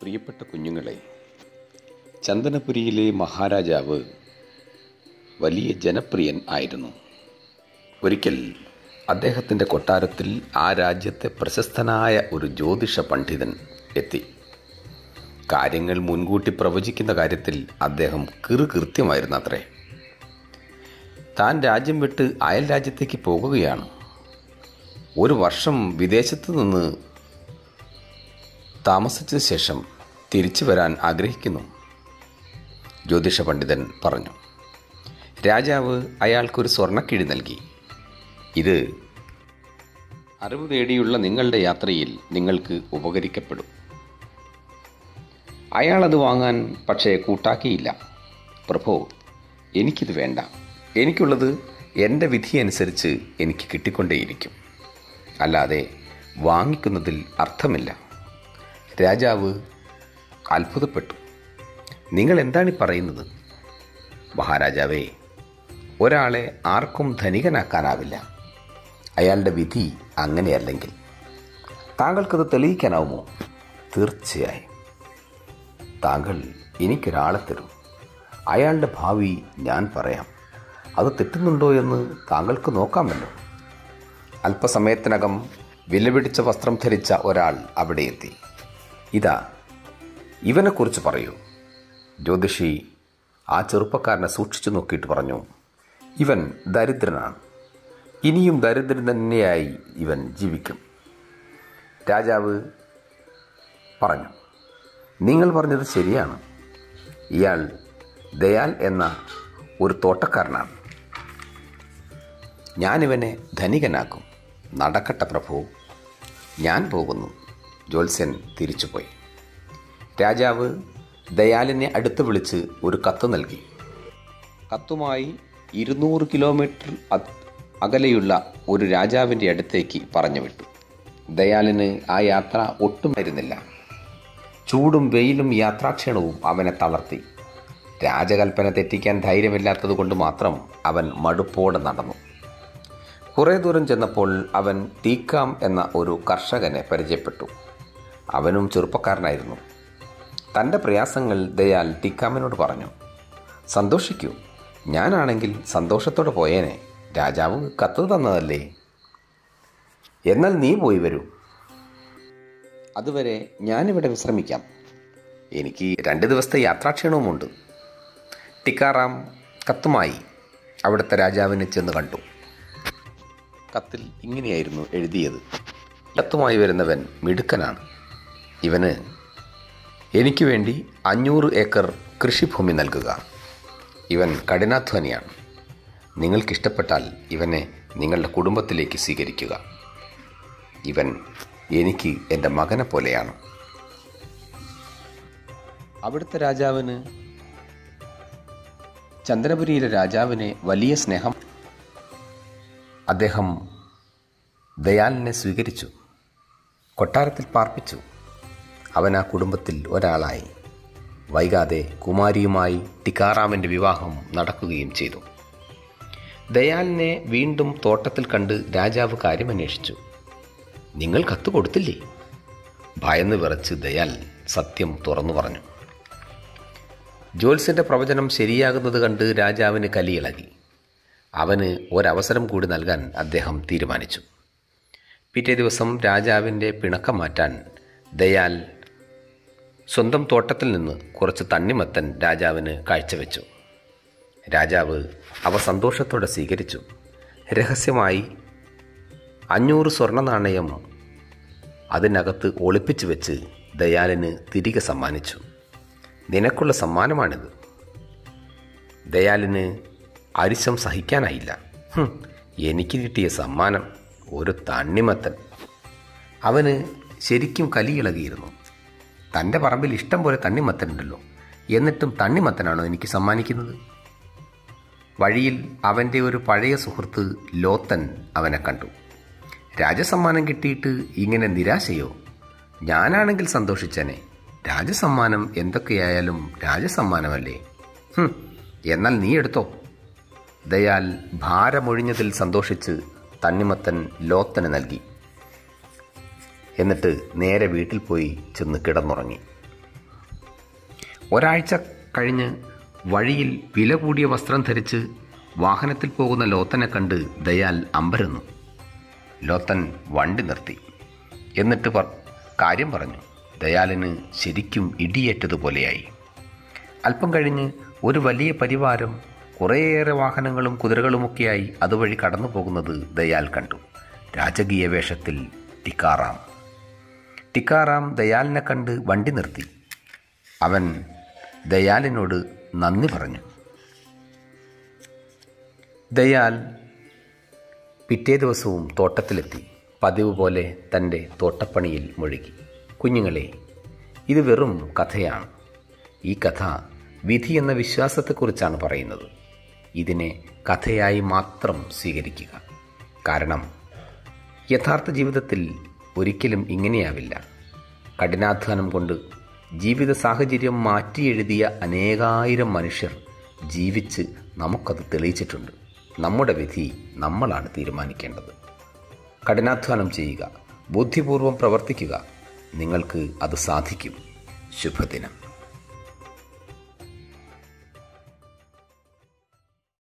പ്രിയപ്പെട്ട കുഞ്ഞുങ്ങളെ ചന്ദനപുരിയിലെ മഹാരാജാവ് വലിയ ജനപ്രിയൻ ആയിരുന്നു ഒരിക്കൽ അദ്ദേഹത്തിൻ്റെ കൊട്ടാരത്തിൽ ആ രാജ്യത്തെ പ്രശസ്തനായ ഒരു ജ്യോതിഷ പണ്ഡിതൻ എത്തി കാര്യങ്ങൾ മുൻകൂട്ടി പ്രവചിക്കുന്ന കാര്യത്തിൽ അദ്ദേഹം കിറുകൃത്യമായിരുന്നു അത്രേ താൻ രാജ്യം വിട്ട് അയൽ രാജ്യത്തേക്ക് പോകുകയാണ് ഒരു വർഷം വിദേശത്ത് നിന്ന് താമസിച്ച ശേഷം തിരിച്ചു വരാൻ ആഗ്രഹിക്കുന്നു ജ്യോതിഷ പണ്ഡിതൻ പറഞ്ഞു രാജാവ് അയാൾക്കൊരു സ്വർണ്ണക്കിഴി നൽകി ഇത് അറിവ് തേടിയുള്ള നിങ്ങളുടെ യാത്രയിൽ നിങ്ങൾക്ക് ഉപകരിക്കപ്പെടും അയാൾ അത് വാങ്ങാൻ പക്ഷേ കൂട്ടാക്കിയില്ല പ്രഭോ എനിക്കിത് വേണ്ട എനിക്കുള്ളത് എൻ്റെ വിധി അനുസരിച്ച് എനിക്ക് കിട്ടിക്കൊണ്ടേയിരിക്കും അല്ലാതെ വാങ്ങിക്കുന്നതിൽ അർത്ഥമില്ല രാജാവ് അത്ഭുതപ്പെട്ടു നിങ്ങൾ എന്താണ് ഈ പറയുന്നത് മഹാരാജാവേ ഒരാളെ ആർക്കും ധനികനാക്കാനാവില്ല അയാളുടെ വിധി അങ്ങനെയല്ലെങ്കിൽ താങ്കൾക്കത് തെളിയിക്കാനാവുമോ തീർച്ചയായും താങ്കൾ എനിക്കൊരാളെ തരൂ അയാളുടെ ഭാവി ഞാൻ പറയാം അത് തെറ്റുന്നുണ്ടോ എന്ന് താങ്കൾക്ക് നോക്കാമല്ലോ അല്പസമയത്തിനകം വിലപിടിച്ച വസ്ത്രം ധരിച്ച ഒരാൾ അവിടെ എത്തി ഇതാ ഇവനെക്കുറിച്ച് പറയൂ ജ്യോതിഷി ആ ചെറുപ്പക്കാരനെ സൂക്ഷിച്ചു നോക്കിയിട്ട് പറഞ്ഞു ഇവൻ ദരിദ്രനാണ് ഇനിയും ദരിദ്രൻ തന്നെയായി ഇവൻ ജീവിക്കും രാജാവ് പറഞ്ഞു നിങ്ങൾ പറഞ്ഞത് ശരിയാണ് ഇയാൾ ദയാൽ എന്ന ഒരു തോട്ടക്കാരനാണ് ഞാനിവനെ ധനികനാക്കും നടക്കട്ടെ പ്രഭു ഞാൻ പോകുന്നു ജ്യോത്സ്യൻ തിരിച്ചുപോയി രാജാവ് ദയാലിനെ അടുത്ത് വിളിച്ച് ഒരു കത്ത് നൽകി കത്തുമായി ഇരുന്നൂറ് കിലോമീറ്റർ അ- അകലെയുള്ള ഒരു രാജാവിൻ്റെ അടുത്തേക്ക് പറഞ്ഞു വിട്ടു ദയാലിന് ആ യാത്ര ഒട്ടും വരുന്നില്ല ചൂടും വെയിലും യാത്രാക്ഷീണവും അവനെ തളർത്തി രാജകൽപ്പന തെറ്റിക്കാൻ ധൈര്യമില്ലാത്തതുകൊണ്ട് മാത്രം അവൻ മടുപ്പോടെ നടന്നു കുറേ ദൂരം ചെന്നപ്പോൾ അവൻ തീക്കാം എന്ന ഒരു കർഷകനെ പരിചയപ്പെട്ടു അവനും ചെറുപ്പക്കാരനായിരുന്നു തൻ്റെ പ്രയാസങ്ങൾ ദയാൽ ടീക്കാമിനോട് പറഞ്ഞു സന്തോഷിക്കൂ ഞാനാണെങ്കിൽ സന്തോഷത്തോടെ പോയേനെ രാജാവ് കത്ത് തന്നതല്ലേ എന്നാൽ നീ പോയി വരൂ അതുവരെ ഞാനിവിടെ വിശ്രമിക്കാം എനിക്ക് രണ്ട് ദിവസത്തെ യാത്രാക്ഷീണവുമുണ്ട് ടിക്കാറാം കത്തുമായി അവിടുത്തെ രാജാവിനെ ചെന്ന് കണ്ടു കത്തിൽ ഇങ്ങനെയായിരുന്നു എഴുതിയത് കത്തുമായി വരുന്നവൻ മിടുക്കനാണ് ഇവന് എനിക്ക് വേണ്ടി അഞ്ഞൂറ് ഏക്കർ കൃഷിഭൂമി നൽകുക ഇവൻ കഠിനാധ്വാനിയാണ് നിങ്ങൾക്കിഷ്ടപ്പെട്ടാൽ ഇവനെ നിങ്ങളുടെ കുടുംബത്തിലേക്ക് സ്വീകരിക്കുക ഇവൻ എനിക്ക് എൻ്റെ മകനെ പോലെയാണ് അവിടുത്തെ രാജാവിന് ചന്ദ്രപുരിയിലെ രാജാവിനെ വലിയ സ്നേഹം അദ്ദേഹം ദയാലിനെ സ്വീകരിച്ചു കൊട്ടാരത്തിൽ പാർപ്പിച്ചു അവൻ ആ കുടുംബത്തിൽ ഒരാളായി വൈകാതെ കുമാരിയുമായി ടിക്കാറാമിൻ്റെ വിവാഹം നടക്കുകയും ചെയ്തു ദയാലിനെ വീണ്ടും തോട്ടത്തിൽ കണ്ട് രാജാവ് കാര്യമന്വേഷിച്ചു നിങ്ങൾ കത്ത് കൊടുത്തില്ലേ ഭയന്ന് വിറച്ച് ദയാൽ സത്യം തുറന്നു പറഞ്ഞു ജോത്സ്യന്റെ പ്രവചനം ശരിയാകുന്നത് കണ്ട് രാജാവിന് കലിയിളകി അവന് ഒരവസരം കൂടി നൽകാൻ അദ്ദേഹം തീരുമാനിച്ചു പിറ്റേ ദിവസം രാജാവിൻ്റെ പിണക്കം മാറ്റാൻ ദയാൽ സ്വന്തം തോട്ടത്തിൽ നിന്ന് കുറച്ച് തണ്ണിമത്തൻ രാജാവിന് കാഴ്ചവെച്ചു രാജാവ് അവ സന്തോഷത്തോടെ സ്വീകരിച്ചു രഹസ്യമായി അഞ്ഞൂറ് സ്വർണ്ണ നാണയം അതിനകത്ത് ഒളിപ്പിച്ചു വെച്ച് ദയാലിന് തിരികെ സമ്മാനിച്ചു നിനക്കുള്ള സമ്മാനമാണിത് ദയാലിന് അരിശം സഹിക്കാനായില്ല ഹും, എനിക്ക് കിട്ടിയ സമ്മാനം ഒരു തണ്ണിമത്തൻ അവന് ശരിക്കും കലിയിളകിയിരുന്നു തൻ്റെ പറമ്പിൽ ഇഷ്ടം പോലെ തണ്ണിമത്തനുണ്ടല്ലോ എന്നിട്ടും തണ്ണിമത്തനാണോ എനിക്ക് സമ്മാനിക്കുന്നത് വഴിയിൽ അവൻ്റെ ഒരു പഴയ സുഹൃത്ത് ലോത്തൻ അവനെ കണ്ടു രാജസമ്മാനം കിട്ടിയിട്ട് ഇങ്ങനെ നിരാശയോ ഞാനാണെങ്കിൽ സന്തോഷിച്ചനെ രാജസമ്മാനം എന്തൊക്കെയായാലും രാജസമ്മാനമല്ലേ ഹും, എന്നാൽ നീ എടുത്തോ ദയാൽ ഭാരമൊഴിഞ്ഞതിൽ സന്തോഷിച്ച് തണ്ണിമത്തൻ ലോത്തന് നൽകി എന്നിട്ട് നേരെ വീട്ടിൽ പോയി ചെന്ന് കിടന്നുറങ്ങി ഒരാഴ്ച കഴിഞ്ഞ് വഴിയിൽ വില കൂടിയ വസ്ത്രം ധരിച്ച് വാഹനത്തിൽ പോകുന്ന ലോത്തനെ കണ്ട് ദയാൽ അമ്പരന്നു ലോത്തൻ വണ്ടി നിർത്തി എന്നിട്ട് പർ കാര്യം പറഞ്ഞു ദയാലിന് ശരിക്കും ഇടിയേറ്റതുപോലെയായി അല്പം കഴിഞ്ഞ് ഒരു വലിയ പരിവാരം കുറേയേറെ വാഹനങ്ങളും കുതിരകളുമൊക്കെയായി അതുവഴി കടന്നു പോകുന്നത് ദയാൽ കണ്ടു രാജകീയ വേഷത്തിൽ ടിക്കാറാം ടിക്കാറാം ദയാലിനെ കണ്ട് വണ്ടി നിർത്തി അവൻ ദയാലിനോട് നന്ദി പറഞ്ഞു ദയാൽ പിറ്റേ ദിവസവും തോട്ടത്തിലെത്തി പതിവ് പോലെ തൻ്റെ തോട്ടപ്പണിയിൽ മുഴുകി കുഞ്ഞുങ്ങളെ ഇത് വെറും കഥയാണ് ഈ കഥ വിധി എന്ന വിശ്വാസത്തെക്കുറിച്ചാണ് പറയുന്നത് ഇതിനെ കഥയായി മാത്രം സ്വീകരിക്കുക കാരണം യഥാർത്ഥ ജീവിതത്തിൽ ഒരിക്കലും ഇങ്ങനെയാവില്ല കഠിനാധ്വാനം കൊണ്ട് ജീവിത സാഹചര്യം മാറ്റിയെഴുതിയ അനേകായിരം മനുഷ്യർ ജീവിച്ച് നമുക്കത് തെളിയിച്ചിട്ടുണ്ട് നമ്മുടെ വിധി നമ്മളാണ് തീരുമാനിക്കേണ്ടത് കഠിനാധ്വാനം ചെയ്യുക ബുദ്ധിപൂർവം പ്രവർത്തിക്കുക നിങ്ങൾക്ക് അത് സാധിക്കും ശുഭദിനം